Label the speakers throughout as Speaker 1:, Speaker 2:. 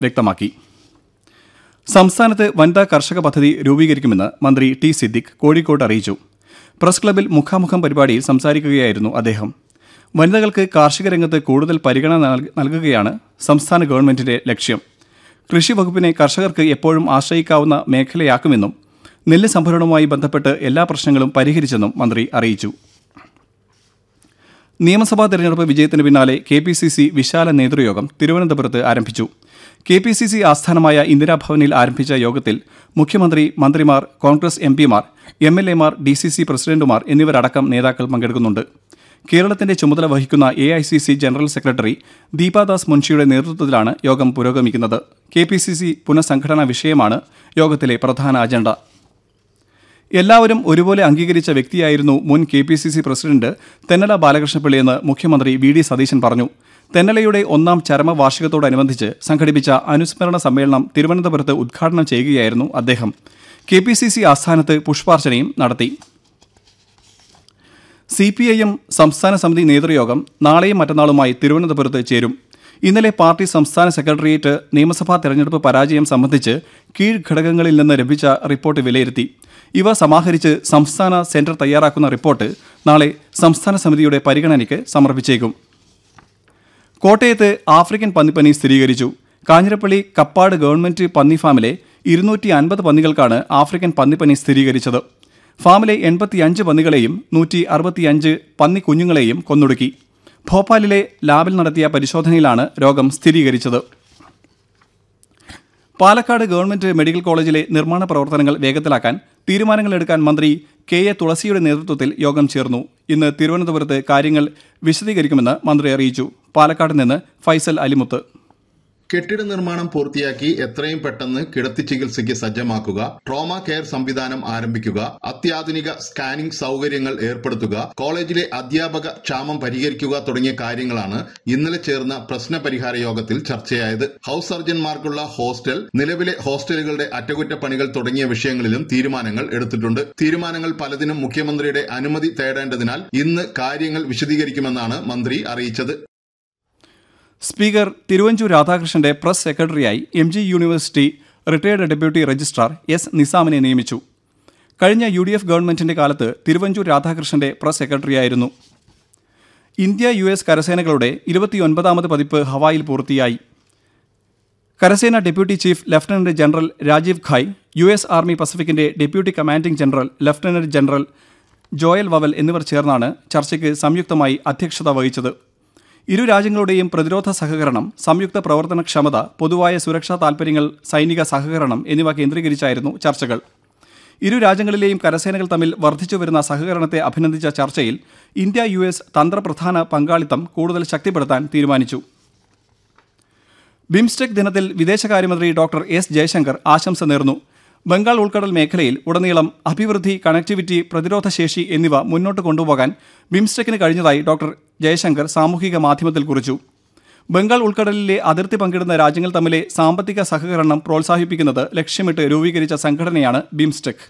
Speaker 1: വ്യക്തമാക്കി സംസ്ഥാനത്ത് വനിതാ കർഷക പദ്ധതി രൂപീകരിക്കുമെന്ന് മന്ത്രി ടി സിദ്ദിഖ് കോഴിക്കോട്ട് അറിയിച്ചു പ്രസ് ക്ലബിൽ മുഖാമുഖം പരിപാടിയിൽ സംസാരിക്കുകയായിരുന്നു അദ്ദേഹം വനിതകൾക്ക് കാർഷിക രംഗത്ത് കൂടുതൽ പരിഗണന നൽക- നൽകുകയാണ് സംസ്ഥാന ഗവൺമെന്റിന്റെ ലക്ഷ്യം കൃഷി വകുപ്പിനെ കർഷകർക്ക് എപ്പോഴും ആശ്രയിക്കാവുന്ന മേഖലയാക്കുമെന്നും നെല്ല് സംഭരണവുമായി ബന്ധപ്പെട്ട് എല്ലാ പ്രശ്നങ്ങളും പരിഹരിച്ചെന്നും മന്ത്രി അറിയിച്ചു നിയമസഭാ തെരഞ്ഞെടുപ്പ് വിജയത്തിന് പിന്നാലെ കെ പി സി സി വിശാല നേതൃയോഗം തിരുവനന്തപുരത്ത് ആരംഭിച്ചു കെ പി സി സി ആസ്ഥാനമായ ഇന്ദിരാഭവനിൽ ആരംഭിച്ച യോഗത്തിൽ മുഖ്യമന്ത്രി മന്ത്രിമാർ കോൺഗ്രസ് എം പിമാർ എം എൽ എമാർ ഡി സി സി പ്രസിഡന്റുമാർ എന്നിവരടക്കം നേതാക്കൾ പങ്കെടുക്കുന്നുണ്ട് കേരളത്തിന്റെ ചുമതല വഹിക്കുന്ന A I C C general secretary Deepa Das മുൻഷിയുടെ നേതൃത്വത്തിലാണ് യോഗം പുരോഗമിക്കുന്നത് കെ പി സി സി പുനഃസംഘടനാ വിഷയമാണ് യോഗത്തിലെ പ്രധാന അജണ്ട എല്ലാവരും ഒരുപോലെ അംഗീകരിച്ച വ്യക്തിയായിരുന്നു മുൻ K P C C president Thennala ബാലകൃഷ്ണപിള്ളിയെന്ന് മുഖ്യമന്ത്രി വി ഡി സതീശൻ പറഞ്ഞു തെന്നലയുടെ ഒന്നാം ചരമവാർഷികത്തോടനുബന്ധിച്ച് സംഘടിപ്പിച്ച അനുസ്മരണ സമ്മേളനം തിരുവനന്തപുരത്ത് ഉദ്ഘാടനം ചെയ്യുകയായിരുന്നു അദ്ദേഹം കെ പി സി സി ആസ്ഥാനത്ത് പുഷ്പാർച്ചനയും നടത്തി സി പി ഐ എം സംസ്ഥാന സമിതി നേതൃയോഗം നാളെയും മറ്റന്നാളുമായി തിരുവനന്തപുരത്ത് ചേരും ഇന്നലെ പാർട്ടി സംസ്ഥാന സെക്രട്ടേറിയറ്റ് നിയമസഭാ തെരഞ്ഞെടുപ്പ് പരാജയം സംബന്ധിച്ച് കീഴ്ഘടകങ്ങളിൽ നിന്ന് ലഭിച്ച റിപ്പോർട്ട് വിലയിരുത്തി ഇവ സമാഹരിച്ച് സംസ്ഥാന സെന്റർ തയ്യാറാക്കുന്ന റിപ്പോർട്ട് നാളെ സംസ്ഥാന സമിതിയുടെ പരിഗണനയ്ക്ക് സമർപ്പിച്ചേക്കും കോട്ടയത്ത് ആഫ്രിക്കൻ പന്നിപ്പനി സ്ഥിരീകരിച്ചു കാഞ്ഞിരപ്പള്ളി കപ്പാട് ഗവൺമെന്റ് പന്നി ഫാമിലെ ഇരുന്നൂറ്റി അൻപത് പന്നികൾക്കാണ് ആഫ്രിക്കൻ പന്നിപ്പനി സ്ഥിരീകരിച്ചത് ഫാമിലെ എൺപത്തിയഞ്ച് പന്നികളെയും നൂറ്റി അറുപത്തിയഞ്ച് പന്നി കുഞ്ഞുങ്ങളെയും കൊന്നൊടുക്കി ഭോപ്പാലിലെ ലാബിൽ നടത്തിയ പരിശോധനയിലാണ് രോഗം സ്ഥിരീകരിച്ചത് പാലക്കാട് ഗവൺമെന്റ് മെഡിക്കൽ കോളേജിലെ നിർമ്മാണ പ്രവർത്തനങ്ങൾ വേഗത്തിലാക്കാൻ തീരുമാനങ്ങളെടുക്കാൻ മന്ത്രി കെ എ തുളസിയുടെ നേതൃത്വത്തിൽ യോഗം ചേർന്നു ഇന്ന് തിരുവനന്തപുരത്ത് കാര്യങ്ങൾ വിശദീകരിക്കുമെന്ന് മന്ത്രി അറിയിച്ചു പാലക്കാട് നിന്ന് ഫൈസൽ അലിമുത്ത്
Speaker 2: കെട്ടിട നിർമ്മാണം പൂർത്തിയാക്കി എത്രയും പെട്ടെന്ന് കിടത്തി ചികിത്സയ്ക്ക് സജ്ജമാക്കുക ട്രോമ കെയർ സംവിധാനം ആരംഭിക്കുക അത്യാധുനിക സ്കാനിംഗ് സൗകര്യങ്ങൾ ഏർപ്പെടുത്തുക കോളേജിലെ അധ്യാപക ക്ഷാമം പരിഹരിക്കുക തുടങ്ങിയ കാര്യങ്ങളാണ് ഇന്നലെ ചേർന്ന പ്രശ്ന പരിഹാര യോഗത്തിൽ ചർച്ചയായത് ഹൌസ് സർജൻമാർക്കുള്ള ഹോസ്റ്റൽ നിലവിലെ ഹോസ്റ്റലുകളുടെ അറ്റകുറ്റപ്പണികൾ തുടങ്ങിയ വിഷയങ്ങളിലും തീരുമാനങ്ങൾ എടുത്തിട്ടുണ്ട് തീരുമാനങ്ങൾ പലതിനും മുഖ്യമന്ത്രിയുടെ അനുമതി തേടേണ്ടതിനാൽ ഇന്ന് കാര്യങ്ങൾ വിശദീകരിക്കുമെന്നാണ് മന്ത്രി അറിയിച്ചത്
Speaker 1: സ്പീക്കർ തിരുവഞ്ചൂർ രാധാകൃഷ്ണന്റെ പ്രസ് സെക്രട്ടറിയായി M G university retired deputy registrar S നിസാമിനെ നിയമിച്ചു കഴിഞ്ഞ യു ഡി എഫ് ഗവൺമെന്റിന്റെ കാലത്ത് തിരുവഞ്ചൂർ രാധാകൃഷ്ണന്റെ പ്രസ് സെക്രട്ടറിയായിരുന്നു ഇന്ത്യ യു എസ് കരസേനകളുടെ ഇരുപത്തിയൊൻപതാമത് പതിപ്പ് ഹവായിൽ പൂർത്തിയായി കരസേന deputy chief lieutenant general Rajiv Ghai U S army പസഫിക്കിന്റെ deputy commanding general lieutenant general Joel Vowell എന്നിവർ ചേർന്നാണ് ചർച്ചയ്ക്ക് സംയുക്തമായി അധ്യക്ഷത വഹിച്ചത് ഇരു രാജ്യങ്ങളുടെയും പ്രതിരോധ സഹകരണം സംയുക്ത പ്രവർത്തനക്ഷമത പൊതുവായ സുരക്ഷാ താൽപ്പര്യങ്ങൾ സൈനിക സഹകരണം എന്നിവ കേന്ദ്രീകരിച്ചായിരുന്നു ചർച്ചകൾ ഇരു രാജ്യങ്ങളിലെയും കരസേനകൾ തമ്മിൽ വർദ്ധിച്ചുവരുന്ന സഹകരണത്തെ അഭിനന്ദിച്ച ചർച്ചയിൽ ഇന്ത്യ യു എസ് തന്ത്രപ്രധാന പങ്കാളിത്തം കൂടുതൽ ശക്തിപ്പെടുത്താൻ തീരുമാനിച്ചു ബിംസ്റ്റെക് ദിനത്തിൽ വിദേശകാര്യമന്ത്രി ഡോക്ടർ എസ് ജയശങ്കർ ആശംസ നേർന്നു ബംഗാൾ ഉൾക്കടൽ മേഖലയിൽ ഉടനീളം അഭിവൃദ്ധി കണക്ടിവിറ്റി പ്രതിരോധശേഷി എന്നിവ മുന്നോട്ട് കൊണ്ടുപോകാൻ ബിംസ്റ്റെക്കിന് കഴിഞ്ഞതായി ഡോക്ടർ ജയശങ്കർ സാമൂഹിക മാധ്യമത്തിൽ കുറിച്ചു ബംഗാൾ ഉൾക്കടലിലെ അതിർത്തി പങ്കിടുന്ന രാജ്യങ്ങൾ തമ്മിലെ സാമ്പത്തിക സഹകരണം പ്രോത്സാഹിപ്പിക്കുന്നത് ലക്ഷ്യമിട്ട് രൂപീകരിച്ച സംഘടനയാണ് ബിംസ്റ്റെക്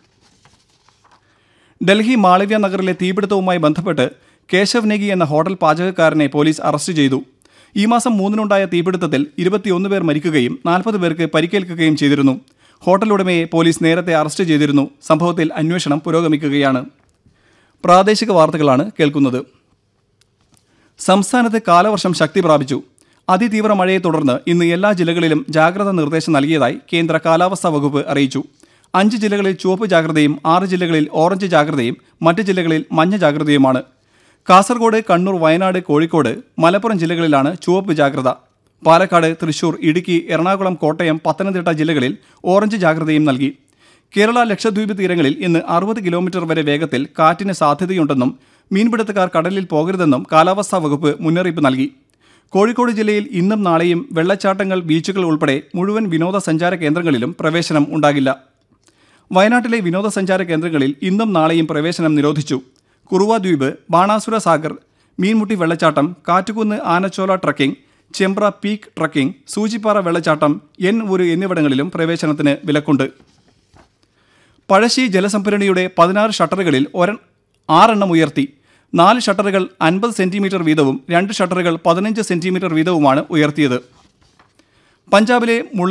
Speaker 1: ഡൽഹി മാളവ്യ നഗറിലെ തീപിടുത്തവുമായി ബന്ധപ്പെട്ട് കേശവ് നെഗി എന്ന ഹോട്ടൽ പാചകക്കാരനെ പോലീസ് അറസ്റ്റ് ചെയ്തു ഈ മാസം മൂന്നിനുണ്ടായ തീപിടുത്തത്തിൽ ഇരുപത്തിയൊന്ന് പേർ മരിക്കുകയും നാൽപ്പത് പേർക്ക് പരിക്കേൽക്കുകയും ചെയ്തിരുന്നു ഹോട്ടൽ ഉടമയെ പോലീസ് നേരത്തെ അറസ്റ്റ് ചെയ്തിരുന്നു സംഭവത്തിൽ അന്വേഷണം പുരോഗമിക്കുകയാണ് പ്രാദേശിക വാർത്തകളാണ് കേൾക്കുന്നത് സംസ്ഥാനത്ത് കാലവർഷം ശക്തി പ്രാപിച്ചു അതിതീവ്ര മഴയെ തുടർന്ന് ഇന്ന് എല്ലാ ജില്ലകളിലും ജാഗ്രതാ നിർദ്ദേശം നൽകിയതായി കേന്ദ്ര കാലാവസ്ഥാ വകുപ്പ് അറിയിച്ചു അഞ്ച് ജില്ലകളിൽ ചുവപ്പ് ജാഗ്രതയും ആറ് ജില്ലകളിൽ ഓറഞ്ച് ജാഗ്രതയും മറ്റ് ജില്ലകളിൽ മഞ്ഞ ജാഗ്രതയുമാണ് കാസർഗോഡ് കണ്ണൂർ വയനാട് കോഴിക്കോട് മലപ്പുറം ജില്ലകളിലാണ് ചുവപ്പ് ജാഗ്രത പാലക്കാട് തൃശൂർ ഇടുക്കി എറണാകുളം കോട്ടയം പത്തനംതിട്ട ജില്ലകളിൽ ഓറഞ്ച് ജാഗ്രതയും നൽകി കേരള ലക്ഷദ്വീപ് തീരങ്ങളിൽ ഇന്ന് അറുപത് കിലോമീറ്റർ വരെ വേഗത്തിൽ കാറ്റിന് സാധ്യതയുണ്ടെന്നും മീൻപിടുത്തക്കാർ കടലിൽ പോകരുതെന്നും കാലാവസ്ഥാ വകുപ്പ് മുന്നറിയിപ്പ് നൽകി കോഴിക്കോട് ജില്ലയിൽ ഇന്നും നാളെയും വെള്ളച്ചാട്ടങ്ങൾ ബീച്ചുകൾ ഉൾപ്പെടെ മുഴുവൻ വിനോദസഞ്ചാര കേന്ദ്രങ്ങളിലും പ്രവേശനം ഉണ്ടാകില്ല വയനാട്ടിലെ വിനോദസഞ്ചാര കേന്ദ്രങ്ങളിൽ ഇന്നും നാളെയും പ്രവേശനം നിരോധിച്ചു കുറുവ ദ്വീപ് ബാണാസുര സാഗർ മീൻമുട്ടി വെള്ളച്ചാട്ടം Kattukunnu Anachola trekking Chembra peak trekking Soochipara വെള്ളച്ചാട്ടം എൻ ഊര് എന്നിവിടങ്ങളിലും പ്രവേശനത്തിന് വിലക്കുണ്ട് പഴശ്ശി ജലസംഭരണിയുടെ പതിനാറ് ഷട്ടറുകളിൽ ഒര ആറെണ്ണം ഉയർത്തി നാല് ഷട്ടറുകൾ അൻപത് സെന്റിമീറ്റർ വീതവും രണ്ട് ഷട്ടറുകൾ പതിനഞ്ച് സെന്റിമീറ്റർ വീതവുമാണ് ഉയർത്തിയത് പഞ്ചാബിലെ മുള്ള